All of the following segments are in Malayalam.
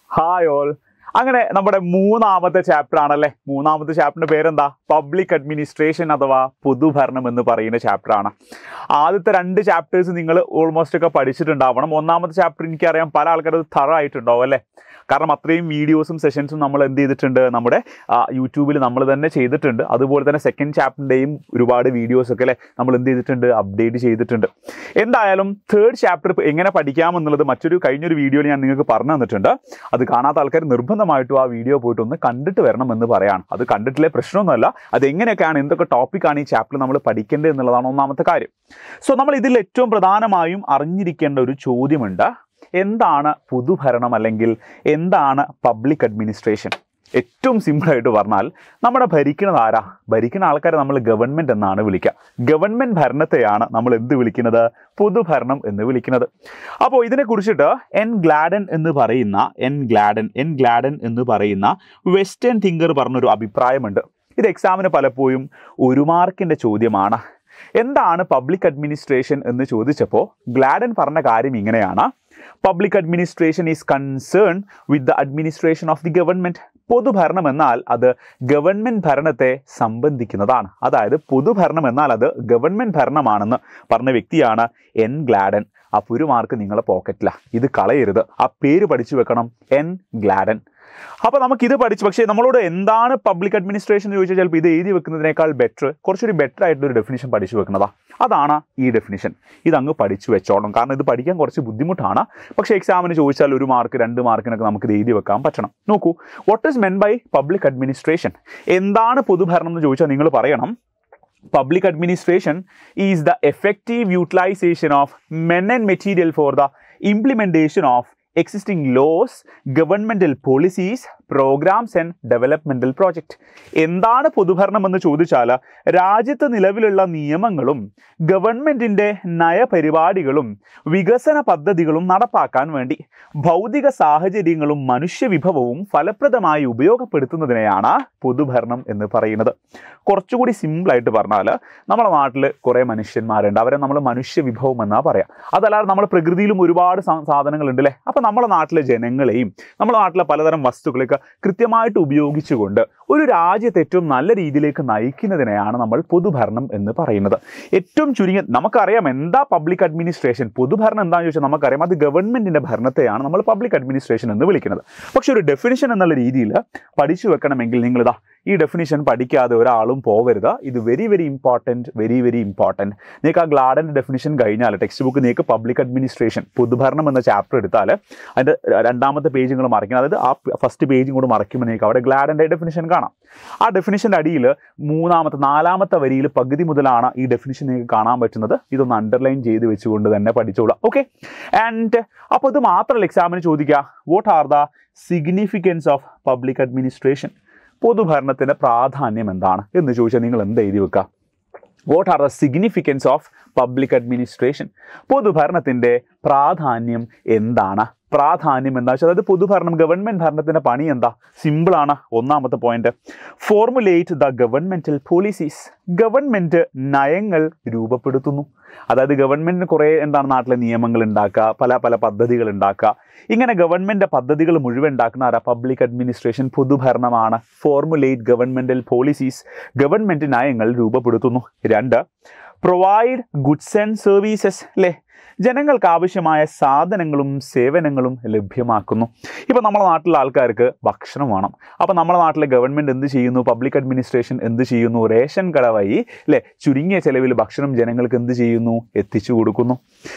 ഹായ് ഓൾ അങ്ങനെ നമ്മുടെ മൂന്നാമത്തെ ചാപ്റ്റർ ആണല്ലേ മൂന്നാമത്തെ ചാപ്റ്ററിന്റെ പേരെന്താ പബ്ലിക് അഡ്മിനിസ്ട്രേഷൻ അഥവാ പൊതുഭരണം എന്ന് പറയുന്ന ചാപ്റ്റർ ആണ് ആദ്യത്തെ രണ്ട് ചാപ്റ്റേഴ്സ് നിങ്ങൾ ഓൾമോസ്റ്റ് ഒക്കെ പഠിച്ചിട്ടുണ്ടാവണം ഒന്നാമത്തെ ചാപ്റ്റർ എനിക്കറിയാം പല ആൾക്കാരും തറ ആയിട്ടുണ്ടാവും അല്ലേ കാരണം അത്രയും വീഡിയോസും സെഷൻസും നമ്മൾ എന്ത് ചെയ്തിട്ടുണ്ട് നമ്മുടെ യൂട്യൂബിൽ നമ്മൾ തന്നെ ചെയ്തിട്ടുണ്ട് അതുപോലെ തന്നെ സെക്കൻഡ് ചാപ്റ്ററിൻ്റെയും ഒരുപാട് വീഡിയോസ് ഒക്കെ അല്ലേ നമ്മൾ എന്ത് ചെയ്തിട്ടുണ്ട് അപ്ഡേറ്റ് ചെയ്തിട്ടുണ്ട് എന്തായാലും തേർഡ് ചാപ്റ്റർ എങ്ങനെ പഠിക്കാമെന്നുള്ളത് മറ്റൊരു കഴിഞ്ഞൊരു വീഡിയോയിൽ ഞാൻ നിങ്ങൾക്ക് പറഞ്ഞു തന്നിട്ടുണ്ട് അത് കാണാത്ത ആൾക്കാർ നിർബന്ധമായിട്ടും ആ വീഡിയോ പോയിട്ട് ഒന്ന് കണ്ടിട്ട് വരണം എന്ന് പറയാണ് അത് കണ്ടിട്ടില്ലേ പ്രശ്നമൊന്നുമല്ല അത് എങ്ങനെയൊക്കെയാണ് എന്തൊക്കെ ടോപ്പിക്കാണ് ഈ ചാപ്റ്റർ നമ്മൾ പഠിക്കേണ്ടത് എന്നുള്ളതാണ് ഒന്നാമത്തെ കാര്യം സോ നമ്മൾ ഇതിൽ ഏറ്റവും പ്രധാനമായും അറിഞ്ഞിരിക്കേണ്ട ഒരു ചോദ്യമുണ്ട് എന്താണ് പൊതുഭരണം അല്ലെങ്കിൽ എന്താണ് പബ്ലിക് അഡ്മിനിസ്ട്രേഷൻ ഏറ്റവും സിമ്പിളായിട്ട് പറഞ്ഞാൽ നമ്മുടെ ഭരിക്കുന്നത് ആരാ ഭരിക്കുന്ന ആൾക്കാരെ നമ്മൾ ഗവൺമെൻറ് എന്നാണ് വിളിക്കുക ഗവൺമെൻറ് ഭരണത്തെയാണ് നമ്മൾ എന്ത് വിളിക്കുന്നത് പൊതുഭരണം എന്ന് വിളിക്കുന്നത് അപ്പോൾ ഇതിനെ കുറിച്ചിട്ട് എൻ ഗ്ലാഡൻ എന്ന് പറയുന്ന എൻ ഗ്ലാഡൻ എൻ ഗ്ലാഡൻ എന്ന് പറയുന്ന വെസ്റ്റേൺ തിങ്കർ പറഞ്ഞൊരു അഭിപ്രായമുണ്ട് ഇത് എക്സാമിന് പലപ്പോഴും ഒരു മാർക്കിൻ്റെ ചോദ്യമാണ് എന്താണ് പബ്ലിക് അഡ്മിനിസ്ട്രേഷൻ എന്ന് ചോദിച്ചപ്പോൾ ഗ്ലാഡൻ പറഞ്ഞ കാര്യം ഇങ്ങനെയാണ് public administration is concern with the administration of the government പൊതുഭരണം എന്നാൽ അത് ഗവൺമെൻറ് ഭരണത്തെ സംബന്ധിക്കുന്നതാണ് അതായത് പൊതുഭരണം എന്നാൽ അത് ഗവൺമെൻറ് ഭരണമാണെന്ന് പറഞ്ഞ വ്യക്തിയാണ് എൻ ഗ്ലാഡൻ ആ ഒരു മാർക്ക് നിങ്ങളെ പോക്കറ്റിലാണ് ഇത് കളയരുത് ആ പേര് പഠിച്ചു വെക്കണം എൻ ഗ്ലാഡൻ അപ്പോൾ നമുക്ക് ഇത് പഠിച്ച് പക്ഷേ നമ്മളോട് എന്താണ് പബ്ലിക് അഡ്മിനിസ്ട്രേഷൻ എന്ന് ചോദിച്ചാൽ ചിലപ്പോൾ ഇത് എഴുതി വെക്കുന്നതിനേക്കാൾ ബെറ്റർ കുറച്ചൊരു ബെറ്റർ ആയിട്ടൊരു ഡെഫിനിഷൻ പഠിച്ചു വെക്കുന്നതാ അതാണ് ഈ ഡെഫിനിഷൻ ഇതങ്ങ് പഠിച്ചു വെച്ചോണം കാരണം ഇത് പഠിക്കാൻ കുറച്ച് ബുദ്ധിമുട്ടാണ് പക്ഷേ എക്സാമിന് ചോദിച്ചാൽ ഒരു മാർക്ക് രണ്ട് മാർക്കിനൊക്കെ നമുക്ക് ഇത് എഴുതി വെക്കാൻ പറ്റണം നോക്കൂ what is meant by public administration എന്താണ് പൊതുഭരണം എന്ന് ചോദിച്ചാൽ നിങ്ങൾ പറയണം public administration is the effective utilization of men and material for the implementation of existing laws, governmental policies, programmes and developmental project എന്താണ് പൊതുഭരണം എന്ന് ചോദിച്ചാൽ രാജ്യത്ത് നിലവിലുള്ള നിയമങ്ങളും ഗവൺമെന്റിന്റെ നയപരിപാടികളും വികസന പദ്ധതികളും നടപ്പാക്കാൻ വേണ്ടി ഭൗതിക സാഹചര്യങ്ങളും മനുഷ്യവിഭവവും ഫലപ്രദമായി ഉപയോഗപ്പെടുത്തുന്നതിനെയാണ് പൊതുഭരണം എന്ന് പറയുന്നത് കുറച്ചുകൂടി സിമ്പിളായിട്ട് പറഞ്ഞാൽ നമ്മുടെ നാട്ടിൽ കുറേ മനുഷ്യന്മാരുണ്ട് അവരെ നമ്മൾ മനുഷ്യവിഭവം എന്നാ പറയാം അതല്ലാതെ നമ്മുടെ പ്രകൃതിയിലും ഒരുപാട് സാ- സാധനങ്ങളുണ്ട് അല്ലേ അപ്പോൾ നമ്മുടെ നാട്ടിലെ ജനങ്ങളെയും നമ്മുടെ നാട്ടിലെ പലതരം വസ്തുക്കളൊക്കെ കൃത്യമായിട്ട് ഉപയോഗിച്ചുകൊണ്ട് ഒരു രാജ്യത്തെ ഏറ്റവും നല്ല രീതിയിലേക്ക് നയിക്കുന്നതിനെയാണ് നമ്മൾ പൊതുഭരണം എന്ന് പറയുന്നത് ഏറ്റവും ചുരുങ്ങിയ നമുക്കറിയാം എന്താ പബ്ലിക് അഡ്മിനിസ്ട്രേഷൻ പൊതുഭരണം എന്താണെന്ന് ചോദിച്ചാൽ നമുക്കറിയാം അത് ഗവൺമെന്റിന്റെ ഭരണത്തെയാണ് നമ്മൾ പബ്ലിക് അഡ്മിനിസ്ട്രേഷൻ എന്ന് വിളിക്കുന്നത് പക്ഷെ ഒരു ഡെഫിനിഷൻ എന്നുള്ള രീതിയിൽ പഠിച്ചു വെക്കണമെങ്കിൽ നിങ്ങളിതാ ഈ ഡെഫിനിഷൻ പഠിക്കാതെ ഒരാളും പോവരുത് ഇത് very very important very very important നിങ്ങൾക്ക് ആ ഗ്ലാഡൻ്റെ ഡെഫിനിഷൻ കഴിഞ്ഞാൽ ടെക്സ്റ്റ് ബുക്ക് നിങ്ങൾക്ക് പബ്ലിക് അഡ്മിനിസ്ട്രേഷൻ പൊതുഭരണം എന്ന ചാപ്റ്റർ എടുത്താൽ അതിൻ്റെ രണ്ടാമത്തെ പേജും കൂടെ മറിക്കണം അതായത് ആ ഫസ്റ്റ് പേജും കൂടെ മറയ്ക്കുമ്പോൾ നിങ്ങൾക്ക് അവിടെ ഗ്ലാഡൻ്റെ ഡെഫിനിഷൻ കാണാം ആ ഡെഫിനിഷൻ്റെ അടിയിൽ മൂന്നാമത്തെ നാലാമത്തെ വരിയിൽ പകുതി മുതലാണ് ഈ ഡെഫിനിഷൻ നിങ്ങൾക്ക് കാണാൻ പറ്റുന്നത് ഇതൊന്ന് അണ്ടർലൈൻ ചെയ്ത് വെച്ചുകൊണ്ട് തന്നെ പഠിച്ചോളാം ഓക്കെ ആൻഡ് അപ്പോൾ ഇത് മാത്രമല്ല എക്സാമിന് ചോദിക്കുക what are the significance of public administration പൊതുഭരണത്തിൻ്റെ പ്രാധാന്യം എന്താണ് എന്ന് ചോദിച്ചാൽ നിങ്ങൾ എന്ത് എഴുതി വെക്കുക what are the significance of public administration പൊതുഭരണത്തിൻ്റെ പ്രാധാന്യം എന്താണ് പ്രാധാന്യം എന്താ വെച്ചാൽ അതായത് പൊതുഭരണം ഗവൺമെൻറ് ഭരണത്തിൻ്റെ പണി എന്താ സിമ്പിളാണ് ഒന്നാമത്തെ point formulate the governmental policies government നയങ്ങൾ രൂപപ്പെടുത്തുന്നു അതായത് ഗവൺമെൻറ്റിന് കുറേ എന്താണ് നാട്ടിലെ നിയമങ്ങൾ ഉണ്ടാക്കുക പല പല പദ്ധതികൾ ഉണ്ടാക്കുക ഇങ്ങനെ ഗവൺമെൻറ് പദ്ധതികൾ മുഴുവൻ ഉണ്ടാക്കുന്ന ആരാ പബ്ലിക് അഡ്മിനിസ്ട്രേഷൻ പൊതുഭരണമാണ് ഫോർമുലേറ്റ് ഗവൺമെൻറ്റൽ പോളിസീസ് ഗവൺമെൻറ് നയങ്ങൾ രൂപപ്പെടുത്തുന്നു രണ്ട് പ്രൊവൈഡ് ഗുഡ്സ് ആൻഡ് സർവീസസ് അല്ലേ ജനങ്ങൾക്ക് ആവശ്യമായ സാധനങ്ങളും സേവനങ്ങളും ലഭ്യമാക്കുന്നു ഇപ്പോൾ നമ്മുടെ നാട്ടിലെ ആൾക്കാർക്ക് ഭക്ഷണം വേണം അപ്പോൾ നമ്മുടെ നാട്ടിലെ ഗവൺമെൻറ് എന്ത് ചെയ്യുന്നു പബ്ലിക് അഡ്മിനിസ്ട്രേഷൻ എന്ത് ചെയ്യുന്നു റേഷൻ കട വഴി അല്ലേ ചുരുങ്ങിയ ചെലവിൽ ഭക്ഷണം ജനങ്ങൾക്ക് എന്ത് ചെയ്യുന്നു എത്തിച്ചു കൊടുക്കുന്നു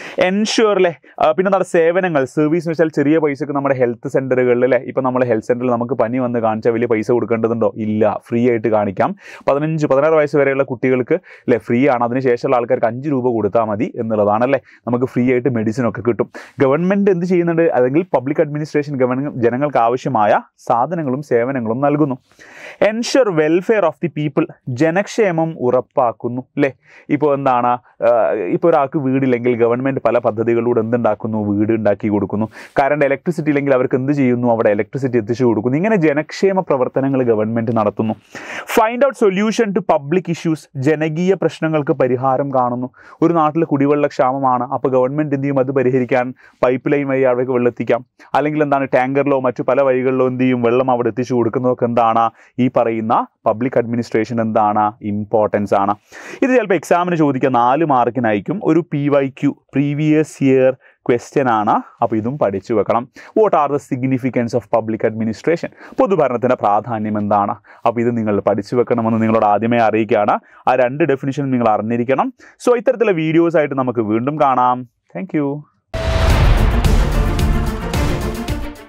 എൻഷുർ അല്ലേ ആ, പിന്നെ നമ്മുടെ സേവനങ്ങൾ സർവീസ് എന്ന് വെച്ചാൽ ചെറിയ പൈസക്ക് നമ്മുടെ ഹെൽത്ത് സെൻ്ററുകളിൽ അല്ലേ ഇപ്പോൾ നമ്മുടെ ഹെൽത്ത് സെൻ്ററിൽ നമുക്ക് പനി വന്ന് കാണിച്ചാൽ വലിയ പൈസ കൊടുക്കേണ്ടതുണ്ടോ ഇല്ല ഫ്രീ ആയിട്ട് കാണിക്കാം പതിനഞ്ച് പതിനാറ് വയസ്സ് വരെയുള്ള കുട്ടികൾക്ക് അല്ലേ ഫ്രീ ആണ് അതിനുശേഷമുള്ള ആൾക്കാർക്ക് അഞ്ച് രൂപ കൊടുത്താൽ മതി എന്നുള്ളതാണല്ലേ നമുക്ക് ഫ്രീ ആയിട്ട് മെഡിസിൻ ഒക്കെ കിട്ടും ഗവൺമെൻറ് എന്ത് ചെയ്യുന്നുണ്ട് അല്ലെങ്കിൽ പബ്ലിക് അഡ്മിനിസ്ട്രേഷൻ ഗവൺമെൻറ് ജനങ്ങൾക്ക് ആവശ്യമായ സാധനങ്ങളും സേവനങ്ങളും നൽകുന്നു ensure welfare of the people ജനക്ഷേമം ഉറപ്പാക്കുന്നു അല്ലേ ഇപ്പോൾ എന്താണ് ഇപ്പോൾ ഒരാൾക്ക് വീടില്ലെങ്കിൽ ഗവൺമെൻറ് പല പദ്ധതികളിലൂടെ എന്തുണ്ടാക്കുന്നു വീട് ഉണ്ടാക്കി കൊടുക്കുന്നു കറണ്ട് ഇലക്ട്രിസിറ്റി ഇല്ലെങ്കിൽ അവർക്ക് എന്ത് ചെയ്യുന്നു അവിടെ ഇലക്ട്രിസിറ്റി എത്തിച്ചു കൊടുക്കുന്നു ഇങ്ങനെ ജനക്ഷേമ പ്രവർത്തനങ്ങൾ ഗവൺമെൻറ് നടത്തുന്നു find out solution to public issues ജനകീയ പ്രശ്നങ്ങൾക്ക് പരിഹാരം കാണുന്നു ഒരു നാട്ടിൽ കുടിവെള്ള ക്ഷാമമാണ് ആ അപ്പോൾ ഗവൺമെൻറ് എന്ത് ചെയ്യും അത് പരിഹരിക്കാൻ പൈപ്പ് ലൈൻ വഴി അവിടേക്ക് വെള്ളം എത്തിക്കാം അല്ലെങ്കിൽ എന്താണ് ടാങ്കറിലോ മറ്റു പല വഴികളിലോ എന്ത് ചെയ്യും വെള്ളം അവിടെ എത്തിച്ചു കൊടുക്കുന്നതൊക്കെ എന്താണ് ഈ പറയുന്ന പബ്ലിക് അഡ്മിനിസ്ട്രേഷൻ എന്താണ് ഇമ്പോർട്ടൻസ് ആണ് ഇത് ചിലപ്പോൾ എക്സാമിന് ചോദിക്കുക നാല് മാർക്കിനായിരിക്കും ഒരു P Y Q previous year question ആണ് അപ്പോൾ ഇതും പഠിച്ചു വെക്കണം what are the significance of public administration പൊതുഭരണത്തിൻ്റെ പ്രാധാന്യം എന്താണ് അപ്പോൾ ഇത് നിങ്ങൾ പഠിച്ചു വെക്കണമെന്ന് നിങ്ങളോട് ആദ്യമേ അറിയിക്കുകയാണ് ആ രണ്ട് ഡെഫിനിഷൻ നിങ്ങൾ അറിഞ്ഞിരിക്കണം സോ ഇത്തരത്തിലുള്ള വീഡിയോസ് ആയിട്ട് നമുക്ക് വീണ്ടും കാണാം താങ്ക്